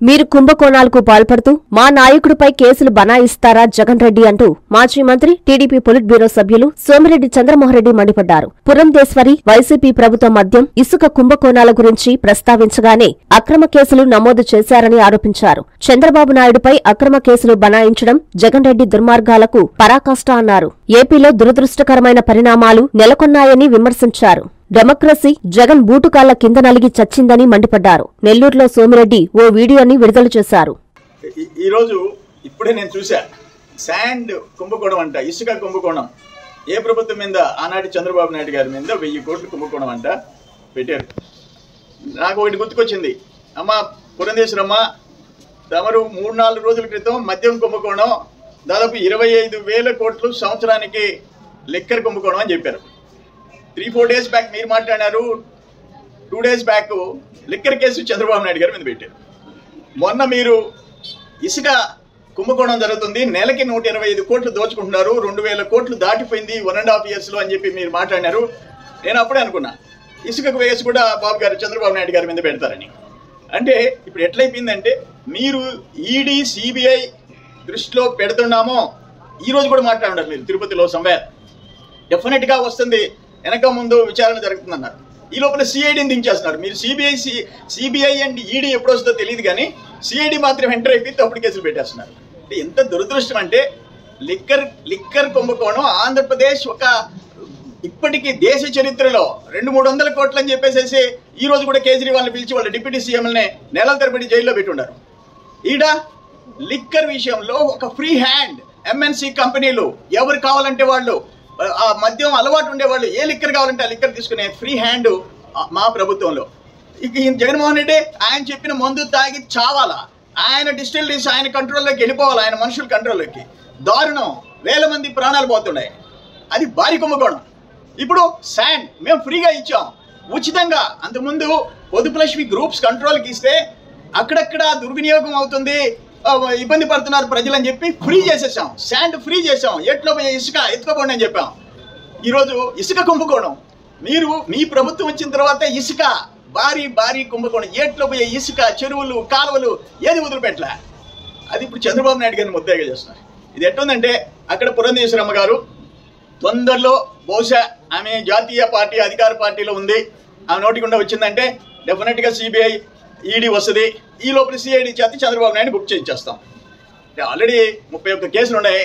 మీరు కుంభకోణాలకు పాల్పడుతూ మా నాయకుడిపై కేసులు బనాయిస్తారా జగన్ రెడ్డి అంటూ మాజీ మంత్రి టీడీపీ పొలిట్ బ్యూరో సభ్యులు సోమిరెడ్డి చంద్రమోహన్రెడ్డి మండిపడ్డారు పురంధేశ్వరి వైసీపీ ప్రభుత్వ మద్యం ఇసుక కుంభకోణాల గురించి ప్రస్తావించగానే అక్రమ కేసులు నమోదు చేశారని ఆరోపించారు చంద్రబాబు నాయుడుపై అక్రమ కేసులు బనాయించడం జగన్ రెడ్డి దుర్మార్గాలకు పరాకాష్ట అన్నారు ఏపీలో దురదృష్టకరమైన పరిణామాలు నెలకొన్నాయని విమర్శించారు డెమోక్రసీ జగన్ బూటుకాళ్ల కింద నలిగి చచ్చిందని మండిపడ్డారు నెల్లూరులో సోమిరెడ్డి ఓ వీడియోని విడుదల చేశారు ఈ- ఈరోజు ఇప్పుడే నేను చూసా శాండ్ కుంభకోణం అంట ఇసుక కుంభకోణం ఏ ప్రభుత్వం మీద ఆనాటి చంద్రబాబు నాయుడు గారి మీద వెయ్యి కోట్లు కుంభకోణం అంట పెట్టారు నాకు ఒకటి గుర్తుకొచ్చింది అమ్మ పురంధేశ్వరమ్మ తమరు మూడు నాలుగు రోజుల క్రితం మద్యం కుంభకోణం దాదాపు ఇరవై ఐదు వేల కోట్లు సంవత్సరానికి లిక్కర్ కుంభకోణం అని చెప్పారు త్రీ ఫోర్ డేస్ బ్యాక్ మీరు మాట్లాడారు two days back liquor case Chandrababu Naidu గారి మీద పెట్టారు మొన్న మీరు ఇసుక కుంభకోణం జరుగుతుంది నెలకి నూట ఇరవై ఐదు కోట్లు దోచుకుంటున్నారు రెండు వేల కోట్లు దాటిపోయింది వన్ అండ్ హాఫ్ ఇయర్స్లో అని చెప్పి మీరు మాట్లాడినారు నేను అప్పుడే అనుకున్నా ఇసుకకు వేసి కూడా బాబు గారు చంద్రబాబు నాయుడు గారి మీద పెడతారని అంటే ఇప్పుడు ఎట్లయిపోయిందంటే మీరు ఈడీ సిబిఐ దృష్టిలో పెడుతున్నామో ఈ రోజు కూడా మాట్లాడారు మీరు తిరుపతిలో సంవేర్ డెఫినెట్ గా వస్తుంది వెనక ముందు విచారణ జరుగుతుందన్నారు ఈ లోపల సిఐడిని దించేస్తున్నారు మీరు సిబిఐ సిబిఐ అండ్ ఈడీ ఎప్పుడు వస్తుందో తెలియదు కానీ సిఐడి మాత్రం ఎంటర్ అయిపోయి తప్పుడు కేసులు పెట్టేస్తున్నారు అంటే ఎంత దురదృష్టం అంటే లిక్కర్ లిక్కర్ కుంభకోణం ఆంధ్రప్రదేశ్ ఒక ఇప్పటికీ దేశ చరిత్రలో రెండు మూడు వందల కోట్లు అని చెప్పేసేసి ఈ రోజు కూడా కేజ్రీవాల్ని పిలిచి వాళ్ళ డిప్యూటీ సీఎంని నెలల తరబడి జైల్లో పెట్టున్నారు ఈడ లిక్కర్ విషయంలో ఒక ఫ్రీ హ్యాండ్ ఎంఎన్సి కంపెనీలు ఎవరు కావాలంటే వాళ్ళు ఆ మద్యం అలవాటు ఉండేవాళ్ళు ఏ లిక్కర్ కావాలంటే ఆ లిక్కర్ తీసుకునే ఫ్రీ హ్యాండ్ మా ప్రభుత్వంలో ఇక ఈయన జగన్మోహన్ రెడ్డి ఆయన చెప్పిన మందు తాగి చావాలా ఆయన డిస్టిలరీస్ ఆయన కంట్రోల్లోకి వెళ్ళిపోవాలి ఆయన మనుషుల కంట్రోల్లోకి దారుణం వేల మంది ప్రాణాలు పోతున్నాయి అది భారీ కుంభకోణం ఇప్పుడు శాండ్ మేము ఫ్రీగా ఇచ్చాం ఉచితంగా అంతకుముందు పొదుపులక్ష్మి గ్రూప్స్ కంట్రోల్కి ఇస్తే అక్కడక్కడ దుర్వినియోగం అవుతుంది ఆ, ఇబ్బంది పడుతున్నారు ప్రజలు అని చెప్పి ఫ్రీ చేసేసాం శాండ్ ఫ్రీ చేసాం ఎట్లో పోయే ఇసుక ఎత్తుకోపోండి అని చెప్పాం ఈరోజు ఇసుక కుంభకోణం మీరు మీ ప్రభుత్వం వచ్చిన తర్వాత ఇసుక భారీ భారీ కుంభకోణం ఏట్లో పోయే ఇసుక చెరువులు కాలువలు ఏది వదిలిపెట్టలే అది ఇప్పుడు చంద్రబాబు నాయుడు గారిని ముద్దాయిగా చేస్తున్నారు ఇది ఎట్టుందంటే అక్కడ పురంధేశ్వరమ్మ గారు తొందరలో బహుశా ఆమె జాతీయ పార్టీ అధికార పార్టీలో ఉంది ఆమె నోటి గుండా వచ్చిందంటే డెఫినెట్గా సిబిఐ ఈడీ వస్తుంది ఈ లోపల సిఐడి చేత చంద్రబాబు నాయుడు బుక్ చేయించేస్తాం అంటే ఆల్రెడీ ముప్పై ఒక్క కేసులు ఉన్నాయి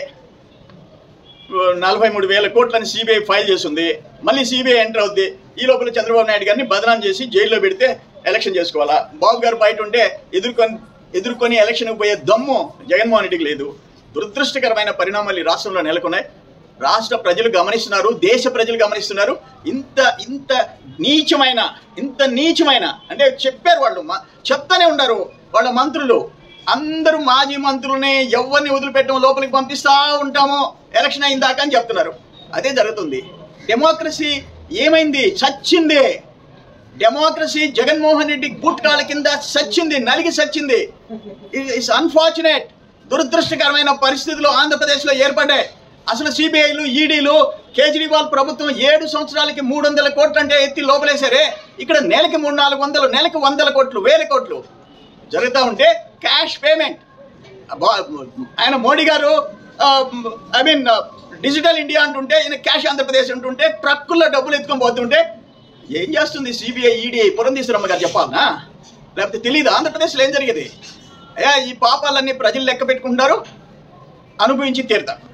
నలభై మూడు వేల కోట్లని సిబిఐ ఫైల్ చేస్తుంది మళ్ళీ సిబిఐ ఎంటర్ అవుద్ది ఈ లోపల చంద్రబాబు నాయుడు గారిని బదనాం చేసి జైల్లో పెడితే ఎలక్షన్ చేసుకోవాలా బాబు గారు బయట ఉంటే ఎదుర్కొని ఎదుర్కొని ఎలక్షన్కి పోయే దమ్ము జగన్మోహన్ రెడ్డికి లేదు దురదృష్టకరమైన పరిణామాలు ఈ రాష్ట్రంలో నెలకొన్నాయి రాష్ట్ర ప్రజలు గమనిస్తున్నారు దేశ ప్రజలు గమనిస్తున్నారు ఇంత ఇంత నీచమైన ఇంత నీచమైన అంటే చెప్పారు వాళ్ళు మా- చెప్తానే ఉన్నారు వాళ్ళ మంత్రులు అందరూ మాజీ మంత్రుల్ని ఎవరిని వదిలిపెట్టడం లోపలికి పంపిస్తా ఉంటామో ఎలక్షన్ అయిన దాకా అని చెప్తున్నారు అదే జరుగుతుంది డెమోక్రసీ ఏమైంది చచ్చింది డెమోక్రసీ జగన్మోహన్ రెడ్డి గుట్కాల కింద సచ్చింది నలిగి సచ్చింది ఇట్స్ అన్ఫార్చునేట్ దురదృష్టకరమైన పరిస్థితులు ఆంధ్రప్రదేశ్లో ఏర్పడ్డాయి అసలు సిబిఐలు ఈడీలు కేజ్రీవాల్ ప్రభుత్వం ఏడు సంవత్సరాలకి మూడు వందల కోట్లు అంటే ఎత్తి లోపలేశారే ఇక్కడ నెలకి మూడు నాలుగు వందలు నెలకి వందల కోట్లు వేల కోట్లు జరుగుతూ ఉంటే క్యాష్ పేమెంట్ ఆయన మోడీ గారు ఐ మీన్ డిజిటల్ ఇండియా అంటుంటే ఈయన క్యాష్ ఆంధ్రప్రదేశ్ అంటుంటే ట్రక్కుల్లో డబ్బులు ఎత్తుకొని పోతుంటే ఏం చేస్తుంది సిబిఐ ఈడీ పురంధీశ్వరమ్మ గారు చెప్పాలనా లేకపోతే తెలియదు ఆంధ్రప్రదేశ్లో ఏం జరిగేది ఏ ఈ పాపాలన్నీ ప్రజలు లెక్క పెట్టుకుంటున్నారు అనుభవించి తీరుతారు